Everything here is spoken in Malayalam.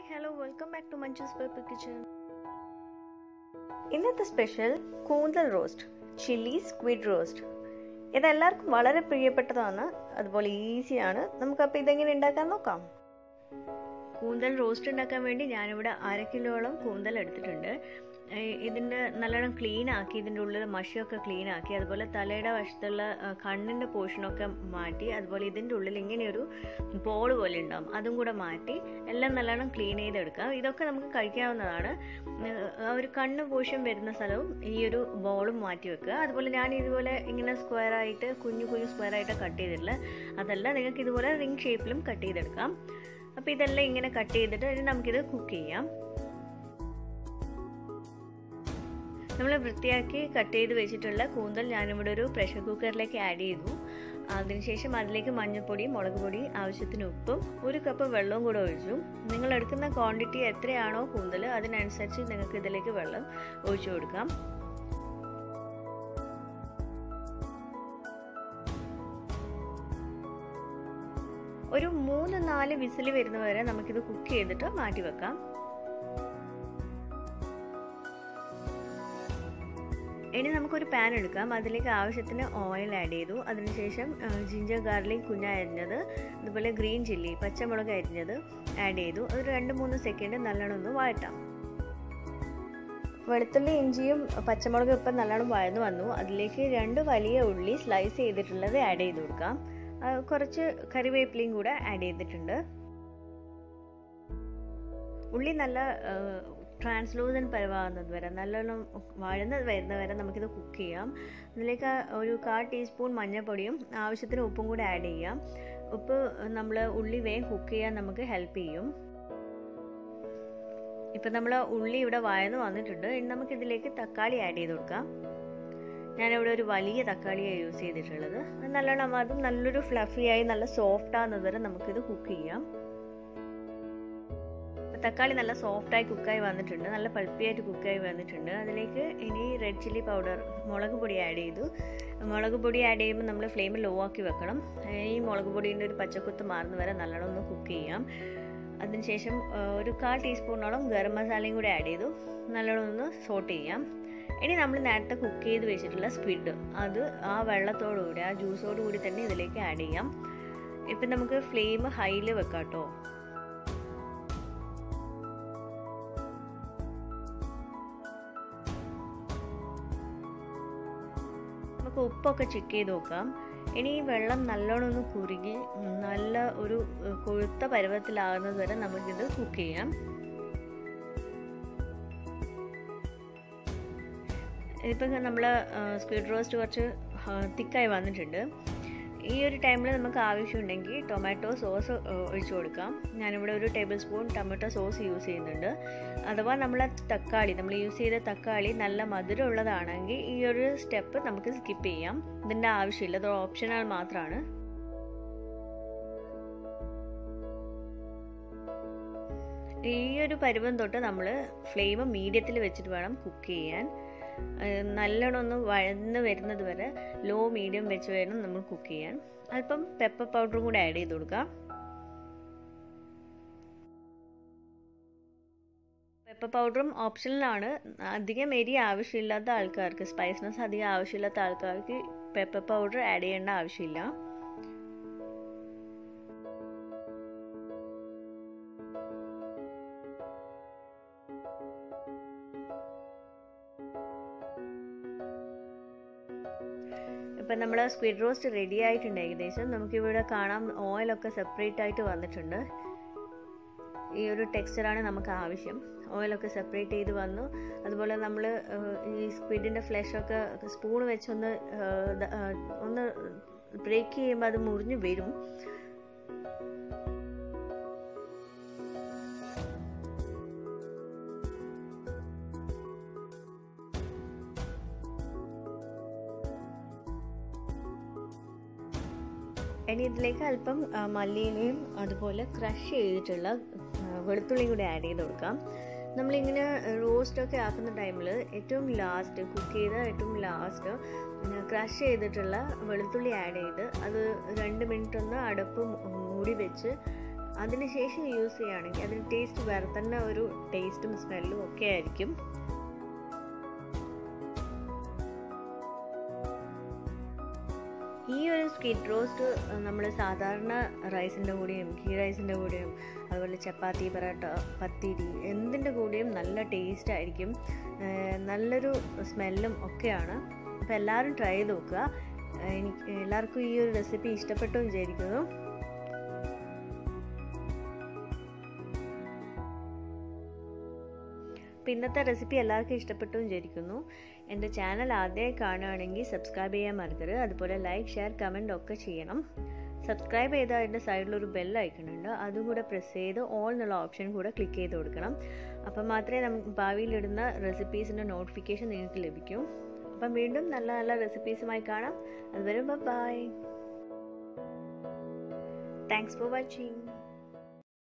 hi hello welcome back to Manjus pepper kitchen ഇന്നത്തെ സ്പെഷ്യൽ കൂന്തൽ റോസ്റ്റ് ചില്ലി സ്ക്വിഡ് റോസ്റ്റ് ഇതെല്ലാവർക്കും വളരെ പ്രിയപ്പെട്ടതാണ് അതുപോലെ ഈസിയാണ് നമുക്കപ്പോൾ ഇതെങ്ങനെ ഉണ്ടാക്കാൻ നോക്കാം കൂന്തൽ റോസ്റ്റ് ഉണ്ടാക്കാൻ വേണ്ടി ഞാനിവിടെ അര കിലോളം കൂന്തൽ എടുത്തിട്ടുണ്ട് ഇതിൻ്റെ നല്ലോണം ക്ലീൻ ആക്കി ഇതിൻ്റെ ഉള്ളിൽ മഷിയൊക്കെ ക്ലീൻ ആക്കി അതുപോലെ തലയുടെ വശത്തുള്ള കണ്ണിൻ്റെ പോർഷനൊക്കെ മാറ്റി അതുപോലെ ഇതിൻ്റെ ഉള്ളിൽ ഇങ്ങനെയൊരു ബോൾ പോലെ ഉണ്ടാവും അതും കൂടെ മാറ്റി എല്ലാം നല്ലോണം ക്ലീൻ ചെയ്തെടുക്കാം ഇതൊക്കെ നമുക്ക് കഴിക്കാവുന്നതാണ് ഒരു കണ്ണ് പോർഷൻ വരുന്ന സ്ഥലവും ഈ ഒരു ബോളും മാറ്റി വെക്കുക അതുപോലെ ഞാൻ ഇതുപോലെ ഇങ്ങനെ സ്ക്വയർ ആയിട്ട് കുഞ്ഞു കുഞ്ഞു സ്ക്വയർ ആയിട്ട് കട്ട് ചെയ്തിട്ടില്ല അതല്ല നിങ്ങൾക്ക് ഇതുപോലെ റിംഗ് ഷേപ്പിലും കട്ട് ചെയ്തെടുക്കാം അപ്പോൾ ഇതെല്ലാം ഇങ്ങനെ കട്ട് ചെയ്തിട്ട് ഇനി നമുക്കിത് കുക്ക് ചെയ്യാം നമ്മൾ വൃത്തിയാക്കി കട്ട് ചെയ്ത് വെച്ചിട്ടുള്ള കൂന്തൽ ഞാനിവിടെ ഒരു പ്രഷർ കുക്കറിലേക്ക് ആഡ് ചെയ്തു അതിനുശേഷം അതിലേക്ക് മഞ്ഞൾപ്പൊടി മുളക് പൊടി ആവശ്യത്തിന് ഉപ്പും ഒരു കപ്പ് വെള്ളവും കൂടെ ഒഴിച്ചു നിങ്ങൾ എടുക്കുന്ന ക്വാണ്ടിറ്റി എത്രയാണോ കൂന്തൽ അതിനനുസരിച്ച് നിങ്ങൾക്ക് ഇതിലേക്ക് വെള്ളം ഒഴിച്ചു കൊടുക്കാം ഒരു മൂന്ന് നാല് വിസിൽ വരുന്നവരെ നമുക്കിത് കുക്ക് ചെയ്തിട്ട് മാറ്റി വെക്കാം ഇനി നമുക്കൊരു പാൻ എടുക്കാം അതിലേക്ക് ആവശ്യത്തിന് ഓയിൽ ആഡ് ചെയ്തു അതിനുശേഷം ജിഞ്ചർ ഗാർലിക് കുഞ്ഞരിഞ്ഞത് അതുപോലെ ഗ്രീൻ ചില്ലി പച്ചമുളക് അരിഞ്ഞത് ആഡ് ചെയ്തു ഒരു രണ്ട് മൂന്ന് സെക്കൻഡ് നല്ലോണം ഒന്ന് വഴറ്റാം വെളുത്തുള്ളി ഇഞ്ചിയും പച്ചമുളകും ഇപ്പം നല്ലോണം വഴന്നു വന്നു അതിലേക്ക് രണ്ട് വലിയ ഉള്ളി സ്ലൈസ് ചെയ്തിട്ടുള്ളത് ആഡ് ചെയ്ത് കൊടുക്കാം കുറച്ച് കറിവേപ്പിലയും കൂടെ ആഡ് ചെയ്തിട്ടുണ്ട് ഉള്ളി നല്ല ട്രാൻസ്ലൂസൻ പരവാകുന്നത് വരെ നല്ലോണം വഴന്ന് വരുന്നത് വരെ നമുക്കിത് കുക്ക് ചെയ്യാം അതിലേക്ക് ഒരു കാൽ ടീസ്പൂൺ മഞ്ഞൾപ്പൊടിയും ആവശ്യത്തിന് ഉപ്പും കൂടെ ആഡ് ചെയ്യാം ഉപ്പ് നമ്മൾ ഉള്ളി വേഗം കുക്ക് ചെയ്യാൻ നമുക്ക് ഹെൽപ്പ് ചെയ്യും ഇപ്പം നമ്മൾ ഉള്ളി ഇവിടെ വഴന്ന് വന്നിട്ടുണ്ട് ഇനി നമുക്കിതിലേക്ക് തക്കാളി ആഡ് ചെയ്ത് കൊടുക്കാം ഞാനിവിടെ ഒരു വലിയ തക്കാളിയാണ് യൂസ് ചെയ്തിട്ടുള്ളത് നല്ലോണം അതും നല്ലൊരു ഫ്ലഫിയായി നല്ല സോഫ്റ്റ് ആകുന്നത് വരെ നമുക്കിത് കുക്ക് ചെയ്യാം തക്കാളി നല്ല സോഫ്റ്റായി കുക്കായി വന്നിട്ടുണ്ട് നല്ല പൾപ്പിയായിട്ട് കുക്കായി വന്നിട്ടുണ്ട് അതിലേക്ക് ഇനി റെഡ് ചില്ലി പൗഡർ മുളക് പൊടി ആഡ് ചെയ്തു മുളക് പൊടി ആഡ് ചെയ്യുമ്പോൾ നമ്മൾ ഫ്ലെയിം ലോ ആക്കി വെക്കണം ഈ മുളക് പൊടീൻ്റെ ഒരു പച്ചക്കുത്ത് മാറുന്ന വരെ നല്ലോണം ഒന്ന് കുക്ക് ചെയ്യാം അതിനുശേഷം ഒരു കാൽ ടീസ്പൂണോളം ഗരം മസാലയും കൂടി ആഡ് ചെയ്തു നല്ലോണം ഒന്ന് സോട്ട് ചെയ്യാം ഇനി നമ്മൾ നേരത്തെ കുക്ക് ചെയ്ത് വെച്ചിട്ടുള്ള സ്ക്വിഡ് അത് ആ വെള്ളത്തോടുകൂടി ആ ജ്യൂസോടുകൂടി തന്നെ ഇതിലേക്ക് ആഡ് ചെയ്യാം ഇപ്പം നമുക്ക് ഫ്ലെയിം ഹൈയിൽ വെക്കാം കേട്ടോ നമുക്ക് ഉപ്പൊക്കെ ചെക്ക് ചെയ്ത് നോക്കാം ഇനി ഈ വെള്ളം നല്ലോണം ഒന്ന് കുറുകി നല്ല ഒരു കൊഴുത്ത പരുവത്തിലാകുന്നത് വരെ നമുക്കിത് കുക്ക് ചെയ്യാം ഇപ്പം നമ്മൾ സ്ക്വിഡ് റോസ്റ്റ് കുറച്ച് തിക്കായി വന്നിട്ടുണ്ട് ഈ ഒരു ടൈമിൽ നമുക്ക് ആവശ്യമുണ്ടെങ്കിൽ ടൊമാറ്റോ സോസ് ഒഴിച്ചു കൊടുക്കാം ഞാനിവിടെ ഒരു tablespoon tomato sauce use ചെയ്യുന്നുണ്ട് അഥവാ നമ്മൾ തക്കാളി നമ്മൾ യൂസ് ചെയ്ത തക്കാളി നല്ല മധുരം ഉള്ളതാണെങ്കിൽ ഈ ഒരു സ്റ്റെപ്പ് നമുക്ക് സ്കിപ്പ് ചെയ്യാം ഇതിൻ്റെ ആവശ്യമില്ല അത് ഓപ്ഷണൽ മാത്രമാണ് ഈ ഒരു പരുവം തൊട്ട് നമ്മൾ ഫ്ലെയിം മീഡിയത്തിൽ വെച്ചിട്ട് വേണം കുക്ക് ചെയ്യാൻ നല്ലോണം ഒന്ന് വഴന്ന് വരുന്നത് വരെ ലോ മീഡിയം വെച്ച് വേണം നമ്മൾ കുക്ക് ചെയ്യാൻ അല്പം പെപ്പർ പൗഡറും കൂടെ ആഡ് ചെയ്ത് കൊടുക്കാം പെപ്പർ പൗഡറും ഓപ്ഷനിലാണ് അധികം എരി ആവശ്യമില്ലാത്ത ആൾക്കാർക്ക് സ്പൈസ്നെസ് അധികം ആവശ്യമില്ലാത്ത ആൾക്കാർക്ക് പെപ്പർ പൗഡർ ആഡ് ചെയ്യേണ്ട ആവശ്യമില്ല ഇപ്പം നമ്മൾ സ്ക്വിഡ് റോസ്റ്റ് റെഡി ആയിട്ടുണ്ട് ഏകദേശം നമുക്കിവിടെ കാണാം ഓയിലൊക്കെ സെപ്പറേറ്റ് ആയിട്ട് വന്നിട്ടുണ്ട് ഈ ഒരു ടെക്സ്ചറാണ് നമുക്ക് ആവശ്യം ഓയിലൊക്കെ സെപ്പറേറ്റ് ചെയ്ത് വന്നു അതുപോലെ നമ്മൾ ഈ സ്ക്വിഡിൻ്റെ ഫ്ലഷൊക്കെ സ്പൂൺ വെച്ചൊന്ന് ഒന്ന് ബ്രേക്ക് ചെയ്യുമ്പോൾ അത് മുറിഞ്ഞു വരും ഇനി ഇതിലേക്ക് അല്പം മല്ലിയിലയും അതുപോലെ ക്രഷ് ചെയ്തിട്ടുള്ള വെളുത്തുള്ളിയും കൂടി ആഡ് ചെയ്ത് കൊടുക്കാം നമ്മളിങ്ങനെ റോസ്റ്റൊക്കെ ആക്കുന്ന ടൈമിൽ ഏറ്റവും ലാസ്റ്റ് കുക്ക് ചെയ്ത ഏറ്റവും ലാസ്റ്റ് ക്രഷ് ചെയ്തിട്ടുള്ള വെളുത്തുള്ളി ആഡ് ചെയ്ത് അത് രണ്ട് മിനിറ്റ് ഒന്ന് അടുപ്പ് മൂടി വെച്ച് അതിനുശേഷം യൂസ് ചെയ്യുകയാണെങ്കിൽ അതിന് ടേസ്റ്റ് വേറെ തന്നെ ഒരു ടേസ്റ്റും സ്മെല്ലും ഒക്കെ ആയിരിക്കും ഈ ഒരു സ്കിഡ് റോസ്റ്റ് നമ്മൾ സാധാരണ റൈസിൻ്റെ കൂടെയും ഗീ റൈസിൻ്റെ കൂടെയും അതുപോലെ ചപ്പാത്തി പൊറോട്ട പത്തിരി എന്തിൻ്റെ കൂടെയും നല്ല ടേസ്റ്റ് ആയിരിക്കും നല്ലൊരു സ്മെല്ലും ഒക്കെയാണ് അപ്പോൾ എല്ലാവരും ട്രൈ ചെയ്ത് നോക്കുക എനിക്ക് എല്ലാവർക്കും ഈ ഒരു റെസിപ്പി ഇഷ്ടപ്പെട്ടു വിചാരിക്കുന്നു അപ്പോൾ ഇന്നത്തെ റെസിപ്പി എല്ലാവർക്കും ഇഷ്ടപ്പെട്ടു വിചാരിക്കുന്നു എൻ്റെ ചാനൽ ആദ്യമായി കാണുകയാണെങ്കിൽ സബ്സ്ക്രൈബ് ചെയ്യാൻ മറക്കരുത് അതുപോലെ ലൈക്ക് ഷെയർ കമൻറ്റ് ഒക്കെ ചെയ്യണം സബ്സ്ക്രൈബ് ചെയ്താൽ അതിൻ്റെ സൈഡിലൊരു ബെൽ ഐക്കണുണ്ട് അതും കൂടെ പ്രസ് ചെയ്ത് ഓൾ എന്നുള്ള ഓപ്ഷൻ കൂടെ ക്ലിക്ക് ചെയ്ത് കൊടുക്കണം അപ്പം മാത്രമേ നമുക്ക് ഭാവിയിലിടുന്ന റെസിപ്പീസിൻ്റെ നോട്ടിഫിക്കേഷൻ നിങ്ങൾക്ക് ലഭിക്കൂ അപ്പം വീണ്ടും നല്ല നല്ല റെസിപ്പീസുമായി കാണാം അതുവരെ ബൈ താങ്ക്സ് ഫോർ വാച്ചിങ്